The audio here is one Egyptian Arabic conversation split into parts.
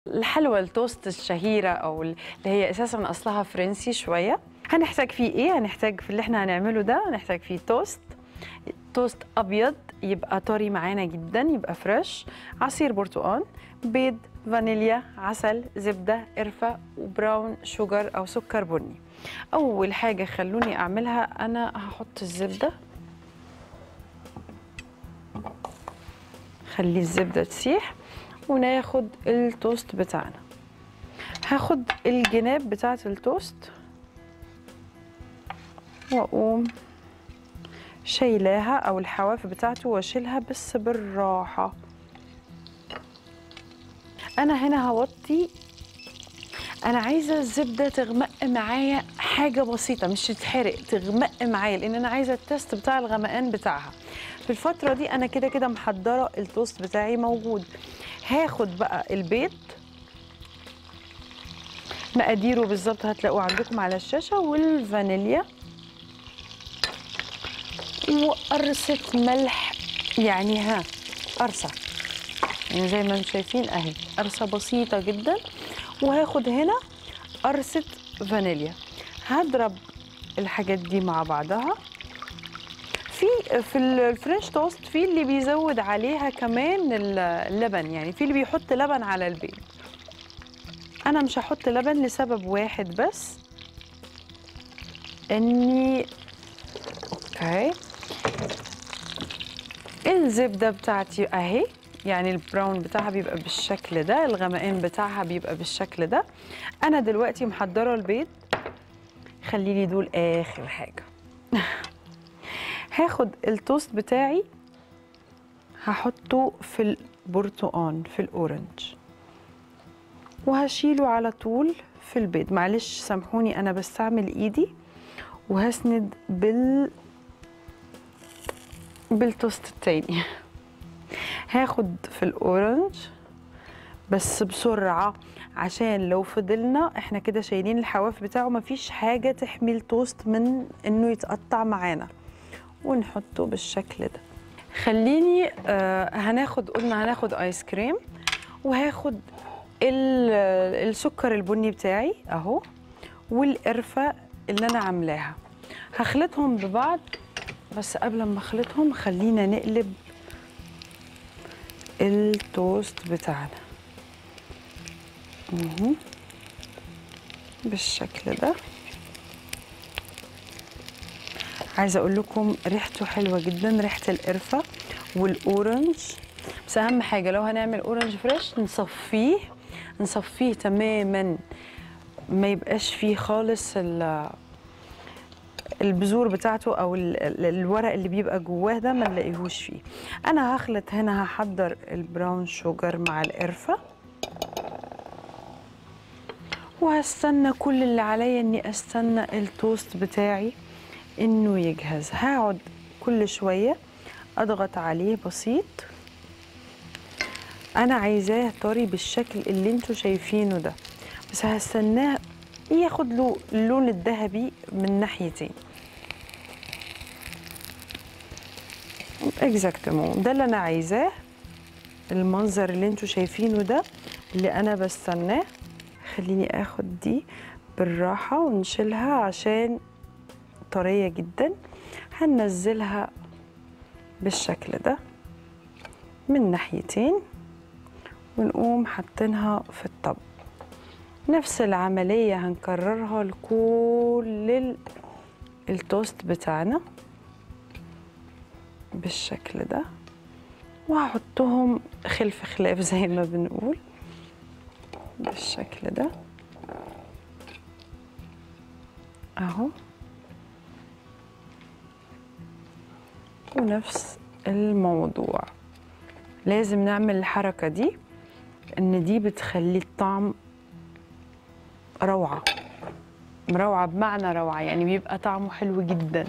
الحلوى التوست الشهيرة أو اللي هي أساسا أصلها فرنسي شوية هنحتاج فيه إيه؟ هنحتاج في اللي إحنا هنعمله ده هنحتاج فيه توست توست أبيض يبقى طري معانا جدا يبقى فريش عصير برتقال بيض فانيليا عسل زبدة قرفة وبراون شوجر أو سكر بني أول حاجة خلوني أعملها أنا هحط الزبدة خلي الزبدة تسيح وناخد التوست بتاعنا هاخد الجناب بتاعة التوست واقوم شايلاها او الحواف بتاعته واشيلها بس بالراحة انا هنا هوطي انا عايزه الزبده تغمق معايا حاجه بسيطه مش تتحرق تغمق معايا لان انا عايزه التست بتاع الغمقان بتاعها في الفتره دي انا كده كده محضره التوست بتاعي موجود هاخد بقى البيض مقاديره بالظبط هتلاقوه عندكم على الشاشه والفانيليا وقرصه ملح يعني ها قرصه يعني زي ما انتم شايفين اهي قرصه بسيطه جدا وهاخد هنا قرصه فانيليا هضرب الحاجات دي مع بعضها في في الفرنش توست في اللي بيزود عليها كمان اللبن يعني في اللي بيحط لبن على البيض انا مش هحط لبن لسبب واحد بس اني اوكي الزبده بتاعتي اهي يعني البراون بتاعها بيبقى بالشكل ده الغمقان بتاعها بيبقى بالشكل ده انا دلوقتي محضره البيض خلي لي دول اخر حاجه هاخد التوست بتاعي هحطه في البرتقان في الاورنج وهشيله على طول في البيض معلش سامحوني انا بستعمل ايدي وهسند بال بالتوست التاني هاخد في الاورنج بس بسرعه عشان لو فضلنا احنا كده شايلين الحواف بتاعه مفيش حاجه تحمي التوست من انه يتقطع معانا ونحطه بالشكل ده خليني آه هناخد قلنا هناخد ايس كريم وهاخد السكر البني بتاعي اهو والقرفه اللي انا عاملاها هخلطهم ببعض بس قبل ما اخلطهم خلينا نقلب التوست بتاعنا مه. بالشكل ده عايزه اقول لكم ريحته حلوه جدا ريحه القرفه والاورنج بس اهم حاجه لو هنعمل اورنج فريش نصفيه نصفيه تماما ما يبقاش فيه خالص البذور بتاعته او الورق اللي بيبقى جواه ده ما نلاقيهوش فيه انا هخلط هنا هحضر البراون شوجر مع القرفه وهستنى كل اللي عليا اني استنى التوست بتاعي انه يجهز هقعد كل شويه اضغط عليه بسيط انا عايزاه طري بالشكل اللي انتوا شايفينه ده بس هستناه ياخد له اللون الذهبي من ناحيتين اكزاكتومون ده اللي انا عايزاه المنظر اللي انتوا شايفينه ده اللي انا بستناه خليني اخد دي بالراحه ونشيلها عشان طريه جدا هننزلها بالشكل ده من ناحيتين ونقوم حاطينها في الطب نفس العملية هنكررها لكل التوست بتاعنا بالشكل ده وهحطهم خلف خلاف زي ما بنقول بالشكل ده اهو ونفس الموضوع لازم نعمل الحركة دي ان دي بتخلي الطعم روعة روعة بمعنى روعة يعني بيبقى طعمه حلو جدا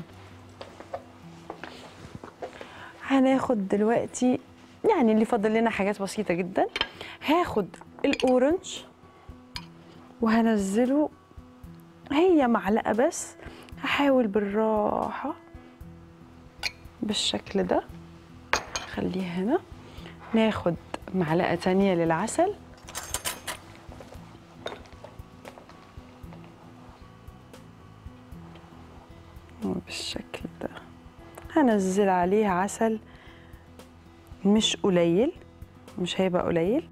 هناخد دلوقتي يعني اللي فاضل لنا حاجات بسيطة جدا هاخد الأورنج وهنزله هي معلقة بس هحاول بالراحة بالشكل ده خليه هنا ناخد معلقة تانية للعسل بالشكل ده هنزل عليه عسل مش قليل مش هيبقى قليل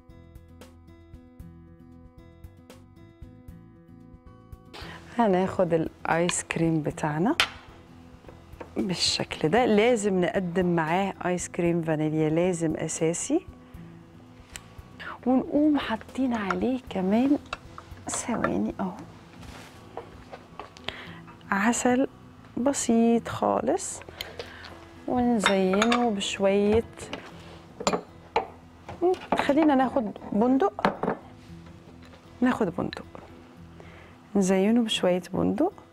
هناخد الايس كريم بتاعنا بالشكل ده لازم نقدم معاه ايس كريم فانيليا لازم اساسي ونقوم حاطين عليه كمان ثواني اهو عسل بسيط خالص ونزينه بشوية خلينا ناخد بندق ناخد بندق نزينه بشوية بندق